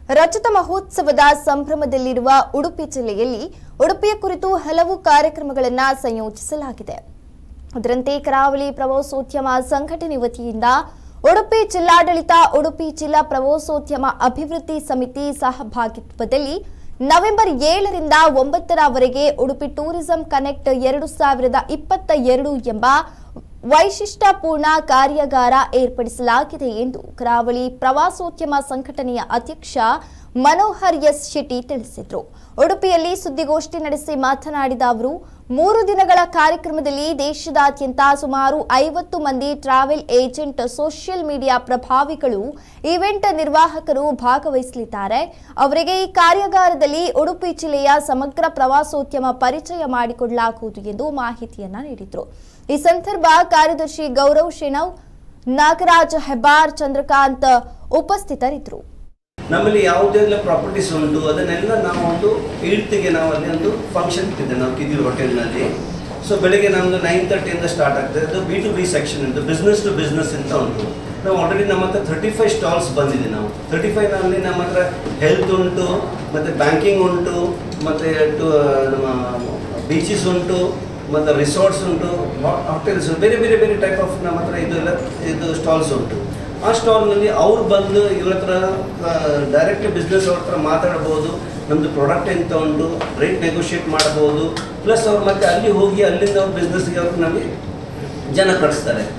ರಜತ ಮಹೋತ್ಸವದ ಸಂಭ್ರಮದಲ್ಲಿರುವ ಉಡುಪಿ ಜಿಲ್ಲೆಯಲ್ಲಿ ಉಡುಪಿಯ ಕುರಿತು ಹಲವು ಕಾರ್ಯಕ್ರಮಗಳನ್ನು ಸಂಯೋಜಿಸಲಾಗಿದೆ ಅದರಂತೆ ಕರಾವಳಿ ಪ್ರವಾಸೋದ್ಯಮ ಸಂಘಟನೆ ವತಿಯಿಂದ ಉಡುಪಿ ಜಿಲ್ಲಾಡಳಿತ ಉಡುಪಿ ಜಿಲ್ಲಾ ಪ್ರವಾಸೋದ್ಯಮ ಅಭಿವೃದ್ಧಿ ಸಮಿತಿ ಸಹಭಾಗಿತ್ವದಲ್ಲಿ ನವೆಂಬರ್ ಏಳರಿಂದ ಒಂಬತ್ತರವರೆಗೆ ಉಡುಪಿ ಟೂರಿಸಂ ಕನೆಕ್ಟ್ ಎರಡು ಸಾವಿರದ ಇಪ್ಪತ್ತ ಎರಡು ಎಂಬ ವೈಶಿಷ್ಟ್ಯಪೂರ್ಣ ಕಾರ್ಯಾಗಾರ ಏರ್ಪಡಿಸಲಾಗಿದೆ ಎಂದು ಕರಾವಳಿ ಪ್ರವಾಸೋದ್ಯಮ ಸಂಘಟನೆಯ ಅಧ್ಯಕ್ಷ ಮನೋಹರ್ ಎಸ್ ಶೆಟ್ಟಿ ತಿಳಿಸಿದರು ಉಡುಪಿಯಲ್ಲಿ ಸುದ್ದಿಗೋಷ್ಠಿ ನಡೆಸಿ ಮಾತನಾಡಿದ ಅವರು ಮೂರು ದಿನಗಳ ಕಾರ್ಯಕ್ರಮದಲ್ಲಿ ದೇಶದಾದ್ಯಂತ ಸುಮಾರು ಐವತ್ತು ಮಂದಿ ಟ್ರಾವೆಲ್ ಏಜೆಂಟ್ ಸೋಷಿಯಲ್ ಮೀಡಿಯಾ ಪ್ರಭಾವಿಗಳು ಇವೆಂಟ್ ನಿರ್ವಾಹಕರು ಭಾಗವಹಿಸಲಿದ್ದಾರೆ ಅವರಿಗೆ ಈ ಕಾರ್ಯಾಗಾರದಲ್ಲಿ ಉಡುಪಿ ಜಿಲ್ಲೆಯ ಸಮಗ್ರ ಪ್ರವಾಸೋದ್ಯಮ ಪರಿಚಯ ಮಾಡಿಕೊಡಲಾಗುವುದು ಎಂದು ಮಾಹಿತಿಯನ್ನ ನೀಡಿದರು ಈ ಸಂದರ್ಭ ಕಾರ್ಯದರ್ಶಿ ಗೌರವ್ ಶೆಣವ್ ನಾಗರಾಜ್ ಹೆಬ್ಬಾರ್ ಚಂದ್ರಕಾಂತ್ ಉಪಸ್ಥಿತರಿದ್ದರು ನಮ್ಮಲ್ಲಿ ಯಾವುದೆಲ್ಲ ಪ್ರಾಪರ್ಟೀಸ್ ಉಂಟು ಅದನ್ನೆಲ್ಲ ನಾವು ಒಂದು ಏಳ್ತಿಗೆ ನಾವು ಅಲ್ಲಿ ಒಂದು ಫಂಕ್ಷನ್ ಇಟ್ಟಿದ್ದೆ ನಾವು ಕಿದಿರ್ ಹೋಟೆಲ್ನಲ್ಲಿ ಸೊ ಬೆಳಿಗ್ಗೆ ನಮ್ಮದು ನೈನ್ ತರ್ಟಿಯಿಂದ ಸ್ಟಾರ್ಟ್ ಆಗ್ತದೆ ಅದು ಬಿ ಟು ಬಿ ಸೆಕ್ಷನ್ ಉಂಟು ಬಿಸ್ನೆಸ್ ಟು ಬಿಸ್ನೆಸ್ ಅಂತ ಉಂಟು ನಾವು ಆಲ್ರೆಡಿ ನಮ್ಮ ಹತ್ರ ಥರ್ಟಿ ಫೈವ್ ಸ್ಟಾಲ್ಸ್ ಬಂದಿದೆ ನಾವು ತರ್ಟಿ ಫೈವ್ನಲ್ಲಿ ನಮ್ಮ ಹತ್ರ ಹೆಲ್ತ್ ಉಂಟು ಮತ್ತು ಬ್ಯಾಂಕಿಂಗ್ ಉಂಟು ಮತ್ತು ಟು ನಮ್ಮ ಬೀಚಸ್ ಉಂಟು ಮತ್ತು ರಿಸಾರ್ಟ್ಸ್ ಉಂಟು ಹೋಟೆಲ್ಸ್ ಬೇರೆ ಬೇರೆ ಬೇರೆ ಟೈಪ್ ಆಫ್ ನಮ್ಮ ಹತ್ರ ಇದು ಎಲ್ಲ ಇದು ಸ್ಟಾಲ್ಸ್ ಉಂಟು ಆ ಸ್ಟಾಲ್ನಲ್ಲಿ ಅವ್ರು ಬಂದು ಇವ್ರ ಹತ್ರ ಡೈರೆಕ್ಟ್ ಬಿಸ್ನೆಸ್ ಅವ್ರ ಹತ್ರ ಮಾತಾಡ್ಬೋದು ನಮ್ಮದು ಪ್ರಾಡಕ್ಟ್ ಎಂತ ಉಂಟು ರೇಟ್ ನೆಗೋಷಿಯೇಟ್ ಮಾಡ್ಬೋದು ಪ್ಲಸ್ ಅವ್ರು ಮತ್ತೆ ಅಲ್ಲಿ ಹೋಗಿ ಅಲ್ಲಿಂದ ಅವ್ರ ಬಿಸ್ನೆಸ್ಗೆ ಅವ್ರು ನಮಗೆ ಜನ ಕಳಿಸ್ತಾರೆ